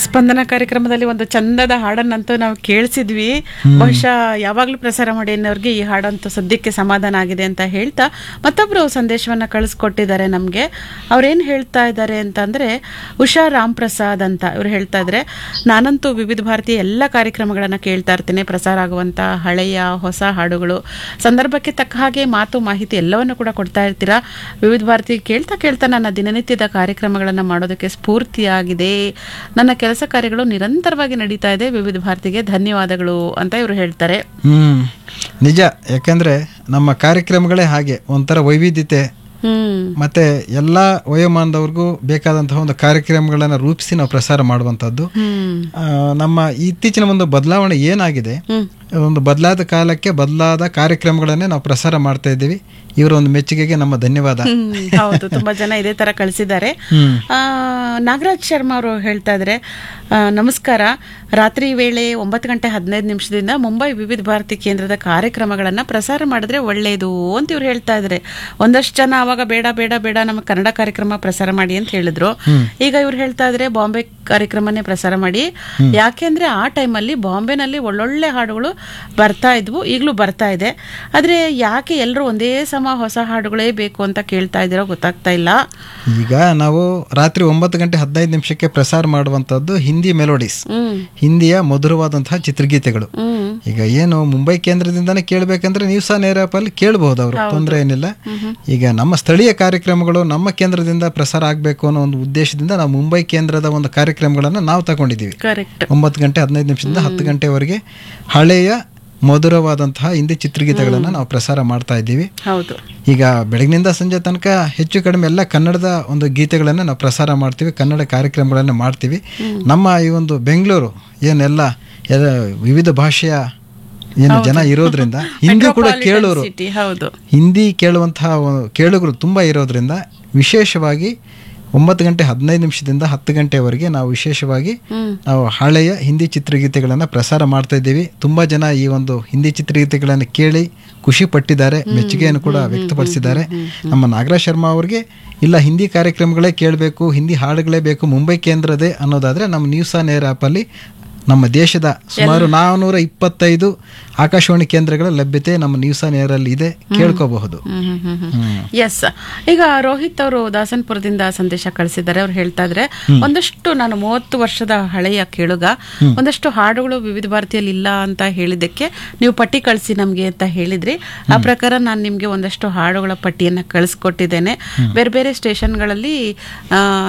ಸ್ಪಂದನ ಕಾರ್ಯಕ್ರಮದಲ್ಲಿ ಒಂದು ಚಂದದ ಹಾಡನ್ನಂತೂ ನಾವು ಕೇಳಿಸಿದ್ವಿ ಬಹುಶಃ ಯಾವಾಗಲೂ ಪ್ರಸಾರ ಮಾಡಿ ಅನ್ನೋರ್ಗೆ ಈ ಹಾಡಂತೂ ಸದ್ಯಕ್ಕೆ ಸಮಾಧಾನ ಆಗಿದೆ ಅಂತ ಹೇಳ್ತಾ ಮತ್ತೊಬ್ರು ಸಂದೇಶವನ್ನ ಕಳಿಸ್ಕೊಟ್ಟಿದ್ದಾರೆ ನಮಗೆ ಅವ್ರೇನು ಹೇಳ್ತಾ ಇದ್ದಾರೆ ಅಂತಂದ್ರೆ ಉಷಾ ರಾಮ್ ಪ್ರಸಾದ್ ಅಂತ ಇವ್ರು ಹೇಳ್ತಾ ಇದ್ದಾರೆ ನಾನಂತೂ ವಿವಿಧ ಭಾರತೀಯ ಎಲ್ಲ ಕಾರ್ಯಕ್ರಮಗಳನ್ನು ಕೇಳ್ತಾ ಇರ್ತೀನಿ ಪ್ರಸಾರ ಆಗುವಂಥ ಹಳೆಯ ಹೊಸ ಹಾಡುಗಳು ಸಂದರ್ಭಕ್ಕೆ ತಕ್ಕ ಹಾಗೆ ಮಾತು ಮಾಹಿತಿ ಎಲ್ಲವನ್ನು ಕೂಡ ಕೊಡ್ತಾ ಇರ್ತೀರಾ ವಿವಿಧ ಭಾರತಿ ಕೇಳ್ತಾ ಕೇಳ್ತಾ ನನ್ನ ದಿನನಿತ್ಯದ ಕಾರ್ಯಕ್ರಮಗಳನ್ನು ಮಾಡೋದಕ್ಕೆ ಸ್ಫೂರ್ತಿಯಾಗಿದೆ ನನ್ನ ಕೆಲಸ ಕಾರ್ಯಗಳು ನಿರಂತರವಾಗಿ ನಡೀತಾ ಇದೆ ವಿವಿಧ ಭಾರತಿಗೆ ಧನ್ಯವಾದಗಳು ಅಂತ ಇವರು ಹೇಳ್ತಾರೆ ಹ್ಮ್ ನಿಜ ಯಾಕಂದ್ರೆ ನಮ್ಮ ಕಾರ್ಯಕ್ರಮಗಳೇ ಹಾಗೆ ಒಂಥರ ವೈವಿಧ್ಯತೆ ಹ್ಮ್ ಮತ್ತೆ ಎಲ್ಲ ವಯೋಮಾನದವ್ರಿಗೂ ಬೇಕಾದಂತಹ ಒಂದು ಕಾರ್ಯಕ್ರಮಗಳನ್ನು ರೂಪಿಸಿ ನಾವು ಪ್ರಸಾರ ಮಾಡುವಂಥದ್ದು ಹ್ಮ್ ಆ, ನಮ್ಮ ಇತ್ತೀಚಿನ ಒಂದು ಬದಲಾವಣೆ ಏನಾಗಿದೆ ಹ್ಮ್ ಒಂದು ಬದಲಾದ ಕಾಲಕ್ಕೆ ಬದಲಾದ ಕಾರ್ಯಕ್ರಮಗಳನ್ನೇ ನಾವು ಪ್ರಸಾರ ಮಾಡ್ತಾ ಇದ್ದೀವಿ ಇವರ ಒಂದು ಮೆಚ್ಚುಗೆಗೆ ನಮ್ಮ ಧನ್ಯವಾದ ಹ್ಮ್, ಹೌದು ತುಂಬಾ ಜನ ಇದೇ ತರ ಕಳಿಸಿದ್ದಾರೆ ಹ್ಮ್ ಆ, ನಾಗರಾಜ್ ಶರ್ಮಾ ಅವರು ಹೇಳ್ತಾ ಇದ್ದಾರೆ ಆ, ನಮಸ್ಕಾರ ರಾತ್ರಿ ವೇಳೆ ಒಂಬತ್ತು ಗಂಟೆ ಹದಿನೈದು ನಿಮಿಷದಿಂದ ಮುಂಬೈ ವಿವಿಧ ಭಾರತಿ ಕೇಂದ್ರದ ಕಾರ್ಯಕ್ರಮಗಳನ್ನ ಪ್ರಸಾರ ಮಾಡಿದ್ರೆ ಒಳ್ಳೆಯದು ಅಂತ ಇವ್ರು ಹೇಳ್ತಾ ಇದ್ದಾರೆ ಒಂದಷ್ಟು ಜನ ಅವಾಗ ಬೇಡ ಬೇಡ ಬೇಡ ನಮ್ಮ ಕನ್ನಡ ಕಾರ್ಯಕ್ರಮ ಪ್ರಸಾರ ಮಾಡಿ ಅಂತ ಹೇಳಿದ್ರು ಈಗ ಇವ್ರು ಹೇಳ್ತಾ ಇದ್ರೆ ಬಾಂಬೆ ಕಾರ್ಯಕ್ರಮನೇ ಪ್ರಸಾರ ಮಾಡಿ ಯಾಕೆಂದ್ರೆ ಆ ಟೈಮಲ್ಲಿ ಬಾಂಬೆನಲ್ಲಿ ಒಳ್ಳೊಳ್ಳೆ ಹಾಡುಗಳು ಬರ್ತಾ ಇದ್ವು ಈಗಲೂ ಬರ್ತಾ ಇದೆ ಆದ್ರೆ ಯಾಕೆ ಎಲ್ಲರೂ ಒಂದೇ ಸಮ ಹೊಸ ಹಾಡುಗಳೇ ಬೇಕು ಅಂತ ಕೇಳ್ತಾ ಇದ್ದೀರೋ ಗೊತ್ತಾಗ್ತಾ ಇಲ್ಲ ಈಗ ನಾವು ರಾತ್ರಿ ಒಂಬತ್ತು ಗಂಟೆ ಹದಿನೈದು ನಿಮಿಷಕ್ಕೆ ಪ್ರಸಾರ ಮಾಡುವಂಥದ್ದು ಹಿಂದಿ ಮೆಲೋಡಿಸ್ ಹ್ಮ್ ಹಿಂದಿಯ ಮಧುರವಾದಂತಹ ಚಿತ್ರಗೀತೆಗಳು ಹ್ಮ್ ಈಗ ಏನು ಮುಂಬೈ ಕೇಂದ್ರದಿಂದಾನೇ ಕೇಳಬೇಕಂದ್ರೆ ನೀವು ಸಹ ನೇರ ಅಲ್ಲಿ ಕೇಳಬಹುದು ಅವರು ತೊಂದರೆ ಏನಿಲ್ಲ ಈಗ ನಮ್ಮ ಸ್ಥಳೀಯ ಕಾರ್ಯಕ್ರಮಗಳು ನಮ್ಮ ಕೇಂದ್ರದಿಂದ ಪ್ರಸಾರ ಆಗಬೇಕು ಅನ್ನೋ ಒಂದು ಉದ್ದೇಶದಿಂದ ನಾವು ಮುಂಬೈ ಕೇಂದ್ರದ ಒಂದು ಕಾರ್ಯಕ್ರಮಗಳನ್ನು ನಾವು ತಗೊಂಡಿದ್ದೀವಿ ಕರೆಕ್ಟ್ ಒಂಬತ್ತು ಗಂಟೆ ಹದಿನೈದು ನಿಮಿಷದಿಂದ ಹತ್ತು ಗಂಟೆವರೆಗೆ ಹಳೆಯ ಮಧುರವಾದಂತಹ ಹಿಂದಿ ಚಿತ್ರಗೀತೆಗಳನ್ನು ನಾವು ಪ್ರಸಾರ ಮಾಡ್ತಾ ಇದ್ದೀವಿ ಹೌದು ಈಗ ಬೆಳಗಿನಿಂದ ಸಂಜೆ ತನಕ ಹೆಚ್ಚು ಕಡಿಮೆ ಎಲ್ಲ ಕನ್ನಡದ ಒಂದು ಗೀತೆಗಳನ್ನು ನಾವು ಪ್ರಸಾರ ಮಾಡ್ತೀವಿ ಕನ್ನಡ ಕಾರ್ಯಕ್ರಮಗಳನ್ನು ಮಾಡ್ತೀವಿ ನಮ್ಮ ಈ ಒಂದು ಬೆಂಗಳೂರು ಏನೆಲ್ಲ ಎಲ್ಲ ವಿವಿಧ ಭಾಷೆಯ ಏನು ಜನ ಇರೋದ್ರಿಂದ ಹಿಂದಿ ಕೂಡ ಕೇಳೋರು ಸಿಟಿ ಹೌದು ಹಿಂದಿ ಕೇಳುವಂತಹ ಒಂದು ಕೇಳುಗರು ತುಂಬ ಇರೋದ್ರಿಂದ ವಿಶೇಷವಾಗಿ ಒಂಬತ್ತು ಗಂಟೆ ಹದಿನೈದು ನಿಮಿಷದಿಂದ ಹತ್ತು ಗಂಟೆವರೆಗೆ ನಾವು ವಿಶೇಷವಾಗಿ ಹ್ಮ್ ನಾವು ಹಳೆಯ ಹಿಂದಿ ಚಿತ್ರಗೀತೆಗಳನ್ನು ಪ್ರಸಾರ ಮಾಡ್ತಾ ಇದ್ದೀವಿ ತುಂಬ ಜನ ಈ ಒಂದು ಹಿಂದಿ ಚಿತ್ರಗೀತೆಗಳನ್ನು ಕೇಳಿ ಖುಷಿ ಪಟ್ಟಿದ್ದಾರೆ ಮೆಚ್ಚುಗೆಯನ್ನು ಕೂಡ ವ್ಯಕ್ತಪಡಿಸಿದ್ದಾರೆ ನಮ್ಮ ನಾಗರಾಜ್ ಶರ್ಮಾ ಅವರಿಗೆ ಇಲ್ಲ ಹಿಂದಿ ಕಾರ್ಯಕ್ರಮಗಳೇ ಕೇಳಬೇಕು ಹಿಂದಿ ಹಾಡುಗಳೇ ಬೇಕು ಮುಂಬೈ ಕೇಂದ್ರದೇ ಅನ್ನೋದಾದ್ರೆ ನಮ್ಮ ನ್ಯೂಸ್ ಆನ್ ಏರ್ ಆ್ಯಪಲ್ಲಿ ನಮ್ಮ ದೇಶದ ಸುಮಾರು ನಾನ್ನೂರ ಇಪ್ಪತ್ತೈದು ಆಕಾಶವಾಣಿ ಕೇಂದ್ರಗಳ ಲಭ್ಯತೆ ನಮ್ಮ ನ್ಯೂಸ್ ಆನ್ ಏರ್ ಅಲ್ಲಿ ಇದೆ ಕೇಳ್ಕೋಬಹುದು ಎಸ್ ಈಗ ರೋಹಿತ್ ಅವರು ದಾಸನ್ಪುರದಿಂದ ಸಂದೇಶ ಕಳಿಸಿದ್ದಾರೆ ಅವ್ರು ಹೇಳ್ತಾ ಇದ್ರೆ ಒಂದಷ್ಟು ನಾನು ಮೂವತ್ತು ವರ್ಷದ ಹಳೆಯ ಕೇಳುಗ ಒಂದಷ್ಟು ಹಾಡುಗಳು ವಿವಿಧ ಭಾರತಿಯಲ್ಲಿ ಇಲ್ಲ ಅಂತ ಹೇಳಿದ್ದಕ್ಕೆ ನೀವು ಪಟ್ಟಿ ಕಳಿಸಿ ನಮ್ಗೆ ಅಂತ ಹೇಳಿದ್ರಿ ಆ ಪ್ರಕಾರ ನಾನು ನಿಮ್ಗೆ ಒಂದಷ್ಟು ಹಾಡುಗಳ ಪಟ್ಟಿಯನ್ನ ಕಳಿಸ್ಕೊಟ್ಟಿದ್ದೇನೆ ಬೇರೆ ಬೇರೆ ಸ್ಟೇಷನ್ಗಳಲ್ಲಿ ಆ,